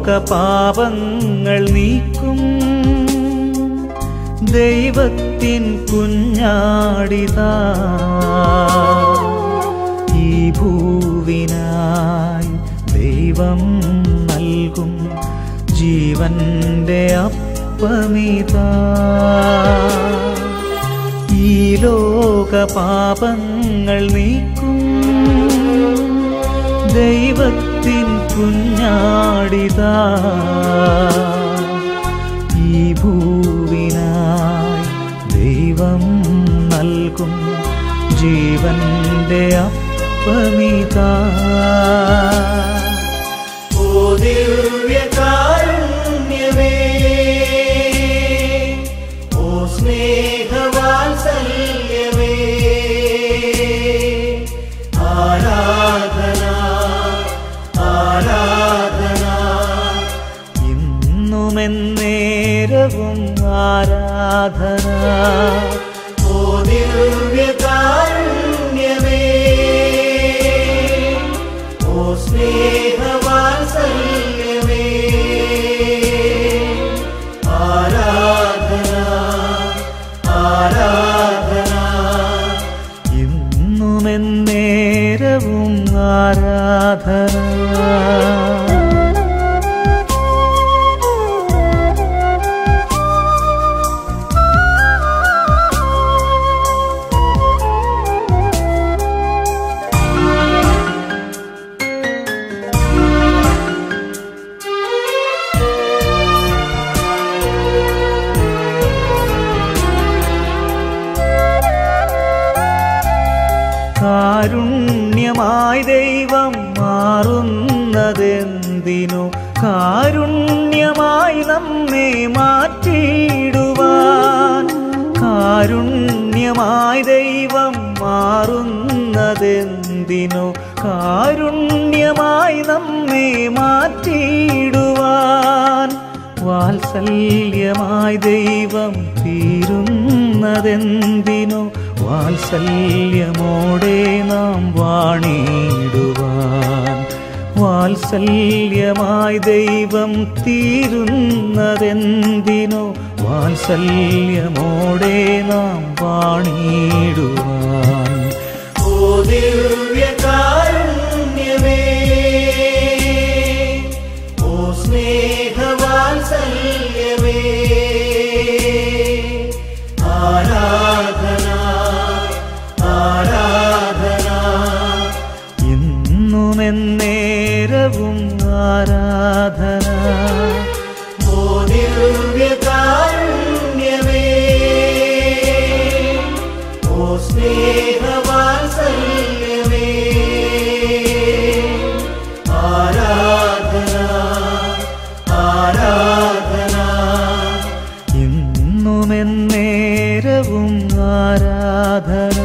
ലോക പാപങ്ങൾ നീക്കും ദൈവത്തിൻ കുഞ്ഞാടിതാ ഈ ഭൂവിനായി ദൈവം നൽകും ജീവന്റെ അപ്പമിതാ ഈ ലോക പാപങ്ങൾ നീക്കും ദൈവത്തിൻ കുഞ്ഞാടിതാ ഈ ഭൂവിനായി ദൈവം നൽകും ജീവന്റെ അപ്പമിതാ ഓ ദിവ്യകാരുണ്യമേ ഓ സ്നേഹവാത്സല്യമേ ആരാധന ആരാധന ഇന്നുമെന്നേരവും ആരാധന ഓ ദിവ്യകാരുണ്യമേ ഓ സ്നേഹവാത്സല്യമേ ആരാധന ആരാധന ഇന്നുമെന്നേരവും ആരാധന കാരുണ്യമായി ദൈവം മാറുന്നതെന്തിനു കാരുണ്യമായി നമ്മെ മാറ്റിയിടുവാൻ കാരുണ്യമായി ദൈവം മാറുന്നതെന്തിനു കാരുണ്യമായി നമ്മെ മാറ്റിയിടുവാൻ വാത്സല്യമായി ദൈവം തീരുന്നതെന്തിനു വാത്സല്യമോടെ നാം വാണിടുവാൻ വാത്സല്യമായി ദൈവം തീരുന്നതെന്തിനു വാത്സല്യമോടെ നാം വാണിടുവാൻ ഓ ദിവ്യകാരുണ്യമേ ഓ സ്നേഹവാത്സല്യമേ ആരാധന ആരാധന ഇന്നുമെന്നേരവും ആരാധന ഓ ദിവ്യകാരുണ്യമേ ഓ സ്നേഹവാത്സല്യമേ ആരാധന ആരാധന ഇന്നുമെന്നേരവും ആരാധന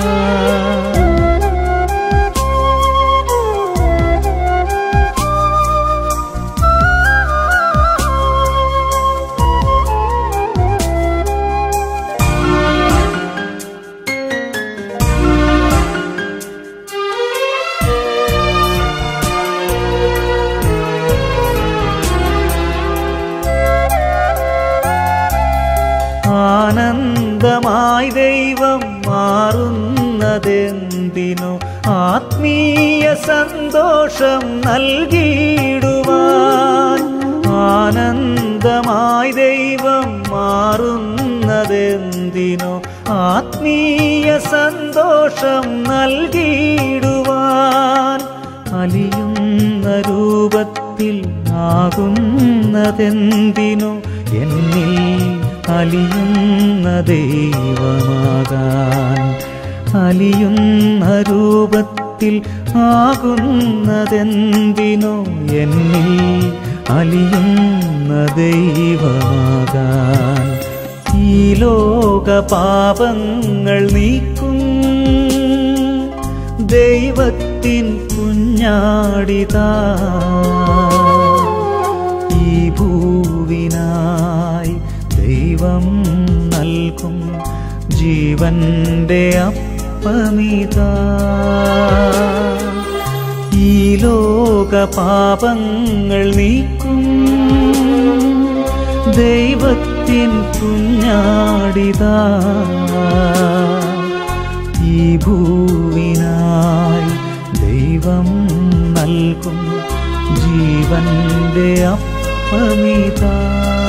ആനന്ദമായി ദൈവം മാറുന്നതെന്തിനു ആത്മീയ സന്തോഷം നൽകിയിടുവാൻ ആനന്ദമായി ദൈവം മാറുന്നതെന്തിനു ആത്മീയ സന്തോഷം നൽകിയിടുവാൻ അലിയുന്ന രൂപത്തിൽ ആകുന്നതെന്തിനു എന്നിൽ അലിയുന്ന ദൈവമാകാൻ അലിയുന്ന രൂപത്തിൽ ആകുന്നതെന്തിനു എന്നിൽ അലിയുന്ന ദൈവമാകാൻ ഈ ലോക പാപങ്ങൾ നീക്കും ദൈവത്തിൻ കുഞ്ഞാടിതാ ഈ ഭൂവിനായി ദൈവം നൽകും ജീവന്റെ അപ്പമിതാ ഈ ലോക ലോക പാപങ്ങൾ നീക്കും ദൈവത്തിൻ കുഞ്ഞാടിതാ ഈ ഭൂവിനായി ദൈവം നൽകും ജീവന്റെ അപ്പമിതാ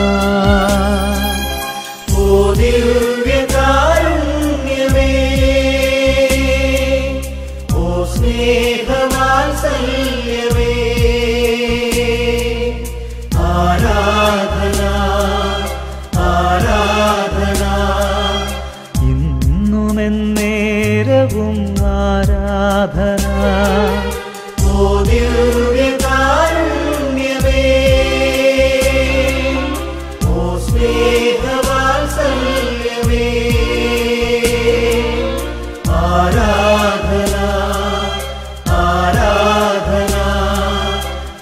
ഓ ദിവ്യകാരുണ്യമേ ഓ സ്നേഹവാത്സല്യമേ ആരാധന ആരാധന ഇന്നുമെന്നേരവും ആരാധന ഓ ദിവ്യകാരുണ്യമേ ഓ സ്നേഹവാത്സല്യമേ ആരാധന ആരാധന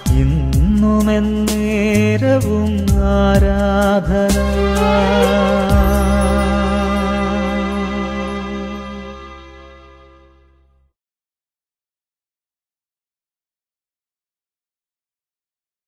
ഇന്നുമെന്നേരവും ആരാധന